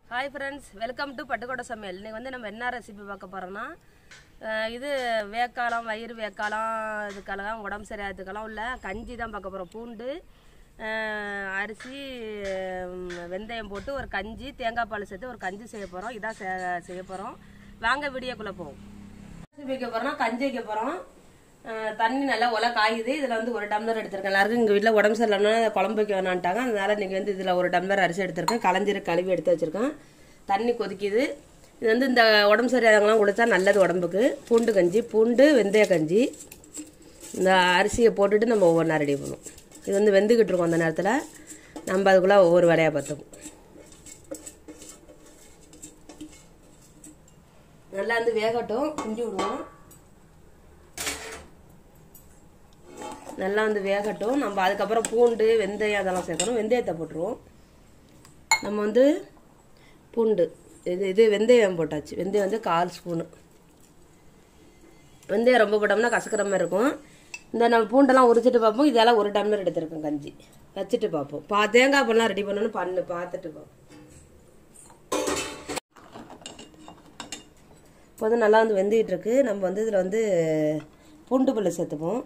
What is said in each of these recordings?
Hi friends welcome to Pattukkottai சமையல் இன்னைக்கு வந்து நம்ம என்ன ரெசிபி பார்க்க போகிறோம்னா இது வேக்காலம் வயிறு வேக்காலம் இதுக்கெல்லாம் உடம்பு சரியாகிறதுக்கெல்லாம் உள்ள கஞ்சி தான் பார்க்க போகிறோம் பூண்டு அஹ், அரிசி உம், வெந்தயம் போட்டு ஒரு கஞ்சி தேங்காய் பால் சேர்த்து ஒரு கஞ்சி செய்ய போகிறோம் இதான் செ- செய்ய போகிறோம் வாங்க வீடியோக்குள்ளே போவோம் ரெசிபி வைக்க போகிறோம்னா கஞ்சி வைக்க போகிறோம் தண்ணி நல்லா உலை காயுது இதில் வந்து ஒரு டம்ளர் எடுத்திருக்கேன் எல்லாருக்கும் எங்கள் வீட்டில் உடம்பு சரியில்லைன்னா குழம்பு வைக்க வேணான்ட்டாங்க அதனால நீங்கள் வந்து இதில் ஒரு டம்ளர் அரிசி எடுத்திருக்கேன் களைஞ்சிரு கழுவி எடுத்து வச்சிருக்கேன் தண்ணி கொதிக்குது இது வந்து இந்த உடம்பு சரியாதவங்களாம் குடித்தா நல்லது உடம்புக்கு பூண்டு கஞ்சி பூண்டு வெந்தய கஞ்சி இந்த அரிசியை போட்டுட்டு நம்ம ஒவ்வொன்றா ரெடி பண்ணுவோம் இது வந்து வெந்துக்கிட்டு இருக்கோம் அந்த நேரத்தில் நம்ம அதுக்குள்ளே ஒவ்வொரு வேலையாக பார்த்துப்போம் நல்லா வந்து வேகட்டும் கிண்டி விடுவோம் நல்லா வந்து வேகட்டும் நம்ம அதுக்கப்புறம் பூண்டு வெந்தயம் அதெல்லாம் சேர்க்கணும் வெந்தயத்தை போட்டுருவோம் நம்ம வந்து பூண்டு இது இது வெந்தயம் போட்டாச்சு வெந்தயம் வந்து கால் ஸ்பூனு வெந்தயம் ரொம்ப போட்டோம்னா கசக்கிற மாதிரி இருக்கும் இந்த நம்ம பூண்டெல்லாம் உரிச்சிட்டு பார்ப்போம் இதெல்லாம் ஒரு டம்ளர் எடுத்திருக்கோம் கஞ்சி வச்சுட்டு பார்ப்போம் பா தேங்காய் பண்ணலாம் ரெடி பண்ணணும்னு பண்ணு பார்த்துட்டு பார்ப்போம் இப்போ வந்து நல்லா வந்து வெந்துக்கிட்டு இருக்கு நம்ம வந்து இதில் வந்து பூண்டு பல்லு சேர்த்துப்போம்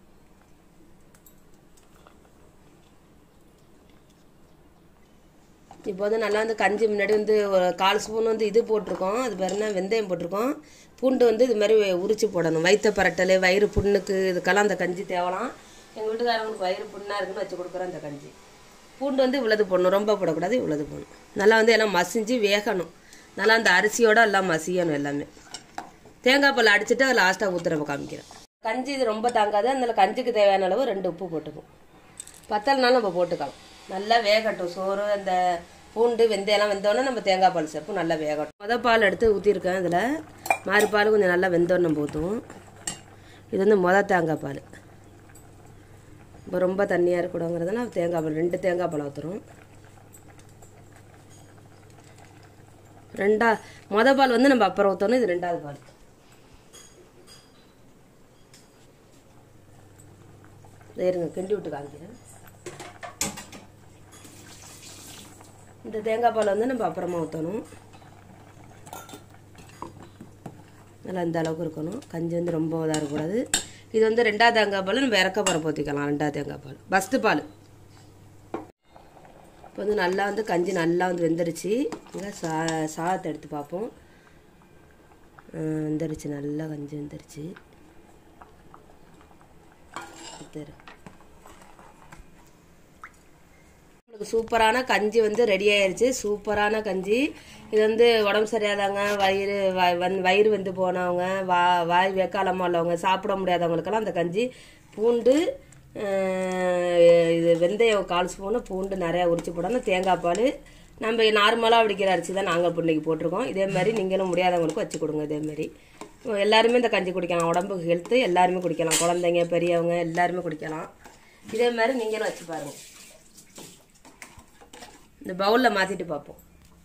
இப்போ வந்து நல்லா வந்து கஞ்சி முன்னாடி வந்து ஒரு கால் ஸ்பூன் வந்து இது போட்டிருக்கோம் அது பேர் என்ன வெந்தயம் போட்டிருக்கோம் பூண்டு வந்து இது மாதிரி உரிச்சு போடணும் வயிற்ற பரட்டல் வயிறு புண்ணுக்கு இதுக்கெல்லாம் அந்த கஞ்சி தேவலாம் எங்கள் வீட்டுக்காரங்களுக்கு வயிறு புண்ணாக இருக்குன்னு வச்சு கொடுக்குறோம் அந்த கஞ்சி பூண்டு வந்து இவ்வளவு போடணும் ரொம்ப போடக்கூடாது இவ்வளவு போடணும் நல்லா வந்து எல்லாம் மசிஞ்சு வேகணும் நல்லா அந்த அரிசியோட எல்லாம் மசியணும் எல்லாமே தேங்காய் பால் அடிச்சுட்டு அதை லாஸ்ட்டாக ஊற்றுறப்ப காமிக்கிறேன் கஞ்சி இது ரொம்ப தாங்காது அதில் கஞ்சிக்கு தேவையான அளவு ரெண்டு உப்பு போட்டுக்கும் பத்தலைனாலும் நம்ம போட்டுக்கலாம் நல்லா வேகட்டும் சோறு அந்த பூண்டு வெந்தயம்லாம் வெந்தோடனே நம்ம தேங்காய் பால் சேர்ப்போம் நல்லா வேகட்டும் முத பால் எடுத்து ஊற்றிருக்கேன் இதில் மாறு பால் கொஞ்சம் நல்லா வெந்தோன்னு நம்ம ஊற்றுவோம் இது வந்து முத தேங்காய் பால் இப்போ ரொம்ப தண்ணியாக இருக்கக்கூடாங்கிறதுனால தேங்காய் பால் ரெண்டு தேங்காய் பால் ஊற்றுறோம் ரெண்டா முத பால் வந்து நம்ம அப்புறம் ஊற்றணும் இது ரெண்டாவது பால் இதை இருங்க கிண்டி விட்டு காமிக்கிறேன் இந்த தேங்காய் பால் வந்து நம்ம அப்புறமா ஊற்றணும் நல்லா இந்த அளவுக்கு இருக்கணும் கஞ்சி வந்து ரொம்ப இதாக இருக்கக்கூடாது இது வந்து ரெண்டாவது தேங்காய் பால் நம்ம இறக்க பரப்பு ஊற்றிக்கலாம் ரெண்டாவது தேங்காய் பால் ஃபஸ்ட்டு பால் இப்போ வந்து நல்லா வந்து கஞ்சி நல்லா வந்து வெந்துருச்சு இங்கே சா சாதத்தை எடுத்து பார்ப்போம் ஆ, வெந்துருச்சு நல்லா கஞ்சி வெந்துருச்சு எடுத்துரு. உங்களுக்கு சூப்பரான கஞ்சி வந்து ரெடி ஆயிருச்சு சூப்பரான கஞ்சி இது வந்து உடம்பு சரியாதவங்க வயிறு வ- வந்து வயிறு வந்து போனவங்க வா வாய் வேக்காலமாக உள்ளவங்க சாப்பிட முடியாதவங்களுக்கெல்லாம் அந்த கஞ்சி பூண்டு அஹ், இது வெந்தயம் கால் ஸ்பூனு பூண்டு நிறையா உரிச்சு போடணும் தேங்காய் பால் நம்ம நார்மலாக அடிக்கிற அரிசி தான் நாங்கள் பிள்ளைக்கு போட்டிருக்கோம் இதே மாதிரி நீங்களும் முடியாதவங்களுக்கும் வச்சு கொடுங்க இதே மாதிரி எல்லாருமே இந்த கஞ்சி குடிக்கலாம் உடம்புக்கு ஹெல்த்து எல்லாருமே குடிக்கலாம் குழந்தைங்க பெரியவங்க எல்லாருமே குடிக்கலாம் இதே மாதிரி நீங்களும் வச்சு பாருங்கள் இந்த பவுலில் மாற்றிட்டு பார்ப்போம்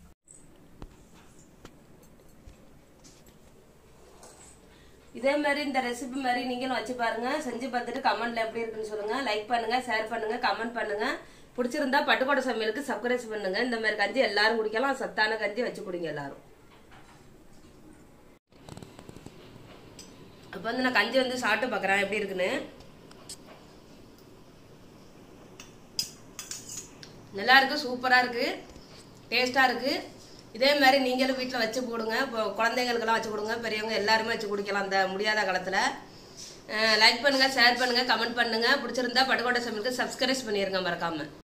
இதே மாதிரி இந்த ரெசிபி மாதிரி நீங்களும் வச்சு பாருங்க செஞ்சு பார்த்துட்டு கமெண்ட்ல எப்படி இருக்குன்னு சொல்லுங்க லைக் பண்ணுங்க ஷேர் பண்ணுங்க கமெண்ட் பண்ணுங்க பிடிச்சிருந்தா பட்டுக்கோட்டை சமையலுக்கு சப்ஸ்கிரைப் பண்ணுங்க இந்த மாதிரி கஞ்சி எல்லாரும் குடிக்கலாம் சத்தான கஞ்சி வச்சு குடிங்க எல்லாரும் அப்போ வந்து நான் கஞ்சி வந்து சாப்பிட்டு பார்க்குறேன் எப்படி இருக்குன்னு நல்லா இருக்கு சூப்பராக இருக்கு டேஸ்ட்டாக இருக்கு இதே மாதிரி நீங்களும் வீட்டில் வச்சு போடுங்க இப்போ குழந்தைங்களுக்கெல்லாம் வச்சு கொடுங்க பெரியவங்க எல்லாருமே வச்சு குடிக்கலாம் அந்த முடியாத காலத்தில் லைக் பண்ணுங்க ஷேர் பண்ணுங்க கமெண்ட் பண்ணுங்க பிடிச்சிருந்தா பட்டுக்கோட்டை சமையலுக்கு சப்ஸ்கிரைப் பண்ணிருங்க மறக்காம